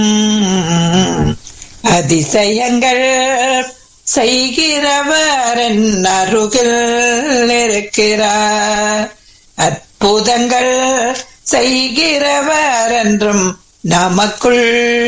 அதிசயங்கள் செய்கிறவர் என் அருகில் இருக்கிறார் அற்புதங்கள் செய்கிறவர் என்றும் நமக்குள்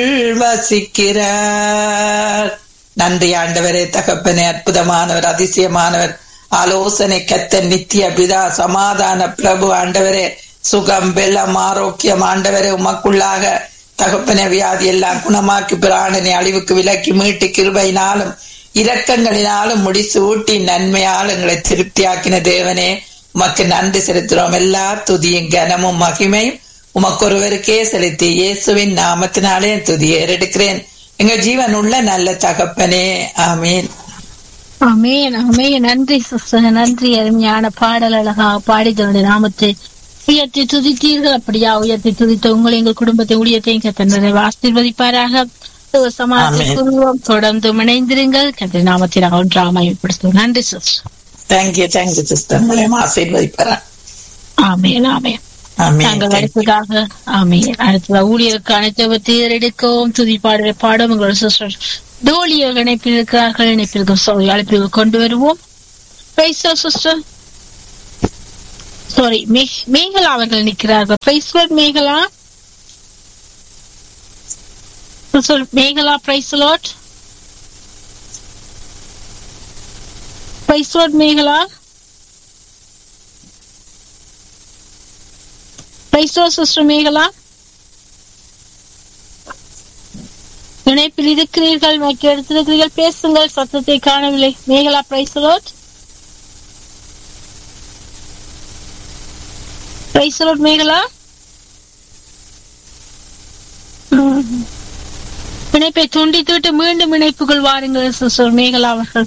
வசிக்கிறார் நன்றி ஆண்டவரே தகப்பனே அற்புதமானவர் அதிசயமானவர் ஆலோசனை கத்த நித்திய பிதா சமாதான பிரபு ஆண்டவரே சுகம் வெள்ளம் ஆரோக்கியம் ஆண்டவரே உமக்குள்ளாக தகப்பன வியாதி எல்லாம் குணமாக்கி பிராணனை அழிவுக்கு விலக்கி மீட்டு கிருபையினாலும் இரக்கங்களினாலும் முடிசு ஊட்டி நன்மையால் எங்களை திருப்தியாக்கின தேவனே உமக்கு நன்றி செலுத்துறோம் எல்லா துதியும் கனமும் மகிமையும் உமக்கு ஒருவருக்கே செலுத்தி இயேசுவின் நாமத்தினாலே துதியை ஏறெடுக்கிறேன் எங்க ஜீவன் உள்ள நல்ல தகப்பனே ஆமீன் அமேன் அமேன் நன்றி சிஸ்டர் நன்றி அருமையான பாடல் அழகா பாடிதனுடைய நாமத்தை உயர்த்தி துதித்தீர்கள் அப்படியா உயர்த்தி துதித்த உங்களை எங்கள் குடும்பத்தை ஊழியத்தையும் கத்தனை ஆசீர்வதிப்பாராக சமாஜம் தொடர்ந்து இணைந்திருங்கள் கத்திர நாமத்தை நாங்கள் ஒன்றாக மையப்படுத்துவோம் நன்றி சிஸ்டர் தேங்க்யூ தேங்க்யூ சிஸ்டர் உங்களையும் ஆசீர்வதிப்பாரா ஆமேன் ஆமேன் ஆமீன் நாங்கள் அடுத்ததாக ஆமீன் அடுத்ததாக ஊழியருக்கான ஜெபத்தை எடுக்கவும் துதி பாடலை பாடும் உங்களோட சிஸ்டர் டோலிய இணைப்பில் இருக்கிறார்கள் இணைப்பிற்கு சாரி அழைப்பிற்கு கொண்டு வருவோம் சிஸ்டர் சாரி மேகலா அவர்கள் நிற்கிறார்கள் praise the Lord Mekala sister Mekala praise Lord praise the Lord Mekala praise the Lord sister Mekala இணைப்பில் இருக்கிறீர்கள் நோக்கி எடுத்திருக்கிறீர்கள் பேசுங்கள் சத்தத்தை காணவில்லை மேகலா பிரைசலோட் பிரைசலோட் மேகலா இணைப்பை துண்டித்துவிட்டு மீண்டும் இணைப்புகள் வாருங்கள் சிஸ்டர் மேகலா அவர்கள்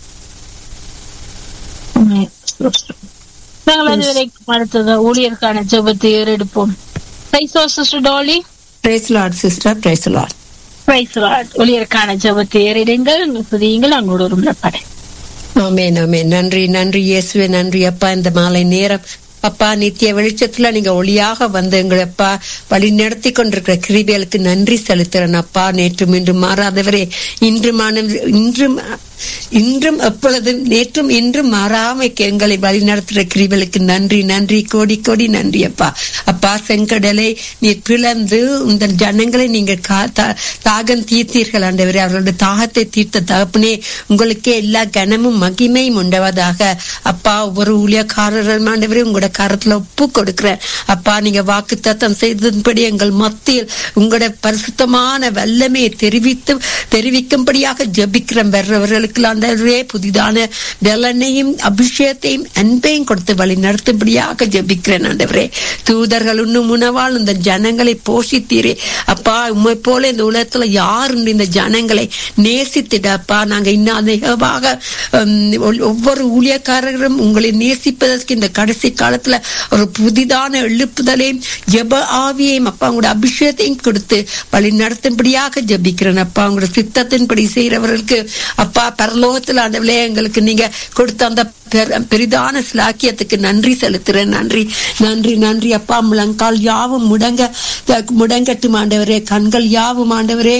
நாங்கள் அதுவரைக்கும் அடுத்தது ஊழியருக்கான ஜெபத்தை ஏறெடுப்போம் பிரைசோ sister Dolly praise Lord sister praise Lord ஒளியருக்கான ஜபத்தை ஏறிடுங்கள் புதியுங்கள் அவங்களோட ஒரு முறைப்படை ஆமேன் ஆமேன் நன்றி நன்றி இயேசுவே நன்றி அப்பா இந்த மாலை நேரம் அப்பா நித்திய வெளிச்சத்துல நீங்க ஒளியாக வந்து எங்களை அப்பா வழி நடத்தி கொண்டிருக்கிற கிருபிகளுக்கு நன்றி செலுத்துறேன் அப்பா நேற்று மீண்டும் மாறாதவரே இன்று இன்றும் இன்றும் எப்பொழுதும் நேற்றும் இன்றும் மாறாம எங்களை வழி நடத்துற கிருபலுக்கு நன்றி நன்றி கோடி கோடி நன்றி அப்பா அப்பா செங்கடலை நீர் பிளந்து இந்த ஜனங்களை நீங்க தாகம் தீர்த்தீர்கள் ஆண்டவரே அவர்களுடைய தாகத்தை தீர்த்த தகப்பனே உங்களுக்கே எல்லா கனமும் மகிமையும் உண்டவதாக அப்பா ஒவ்வொரு ஊழியக்காரரும் ஆண்டவரே உங்களோட கரத்துல ஒப்பு கொடுக்கிறேன் அப்பா நீங்க வாக்கு தத்தம் செய்தபடி எங்கள் மத்தியில் உங்களோட பரிசுத்தமான வல்லமையை தெரிவித்து தெரிவிக்கும்படியாக ஜபிக்கிறேன் வர்றவர்களுக்கு ஆண்டவரே புதிதான பலனையும் அபிஷேகத்தையும் அன்பையும் கொடுத்து வழி நடத்தும்படியாக ஜபிக்கிறேன் ஆண்டவரே தூதர்கள் இன்னும் உணவால் இந்த ஜனங்களை போஷித்தீரே அப்பா உண்மை போல இந்த உலகத்துல யார் இந்த ஜனங்களை நேசித்திடப்பா நாங்க இன்னும் அதிகமாக ஒவ்வொரு ஊழியக்காரரும் உங்களை நேசிப்பதற்கு இந்த கடைசி காலத்துல ஒரு புதிதான எழுப்புதலையும் ஜப ஆவியையும் அப்பா உங்களோட அபிஷேகத்தையும் கொடுத்து வழி நடத்தும்படியாக ஜபிக்கிறேன் அப்பா உங்களோட சித்தத்தின்படி செய்யறவர்களுக்கு அப்பா பரலோகத்தில் ஆண்டவளே எங்களுக்கு நீங்க கொடுத்த அந்த பெரிதான சிலாக்கியத்துக்கு நன்றி செலுத்துறேன் நன்றி நன்றி நன்றி அப்பா முழங்கால் யாவும் முடங்க முடங்கட்டும் ஆண்டவரே கண்கள் யாவும் ஆண்டவரே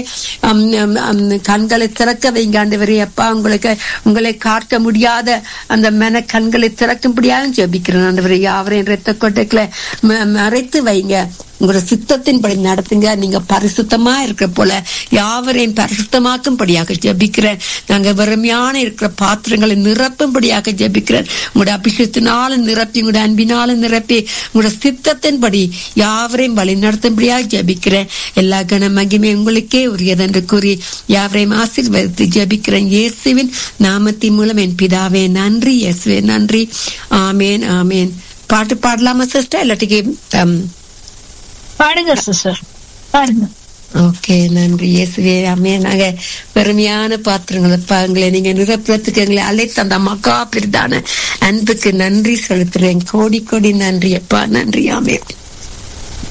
கண்களை திறக்க வைங்க ஆண்டவரே அப்பா உங்களுக்கு உங்களை காட்ட முடியாத அந்த மன கண்களை திறக்கும்படியாக ஜெபிக்கிறேன் ஆண்டவரே யாவரையும் ரத்த கொட்டைகளை மறைத்து வைங்க உங்களோட சித்தத்தின்படி நடத்துங்க நீங்க பரிசுத்தமா இருக்கிற போல யாவரையும் பரிசுத்தமாக்கும்படியாக ஜபிக்கிறேன் நாங்க வெறுமையான இருக்கிற பாத்திரங்களை நிரப்பும்படியாக ஜபிக்கிறேன் உங்களோட அபிஷேகத்தினால நிரப்பி உங்களோட அன்பினால நிரப்பி உங்களோட சித்தத்தின்படி யாவரையும் வழி நடத்தும்படியாக ஜபிக்கிறேன் எல்லா கன மகிமை உங்களுக்கே உரியதென்று கூறி யாவரையும் ஆசீர்வதித்து ஜபிக்கிறேன் இயேசுவின் நாமத்தின் மூலம் என் பிதாவே நன்றி இயேசுவே நன்றி ஆமேன் ஆமேன் பாட்டு பாடலாமா சிஸ்டர் இல்லாட்டிக்கு பாடுங்க சிஸ்டர் பாடுங்க ஓகே நன்றி இயேசுவே அம்மே நாங்க பெருமையான பாத்திரங்களை பாங்களே நீங்க நிரப்புறதுக்கு எங்களை அழைத்த அந்த மக்கா பெரிதான அன்புக்கு நன்றி செலுத்துறேன் கோடி கோடி நன்றி அப்பா நன்றி ஆமே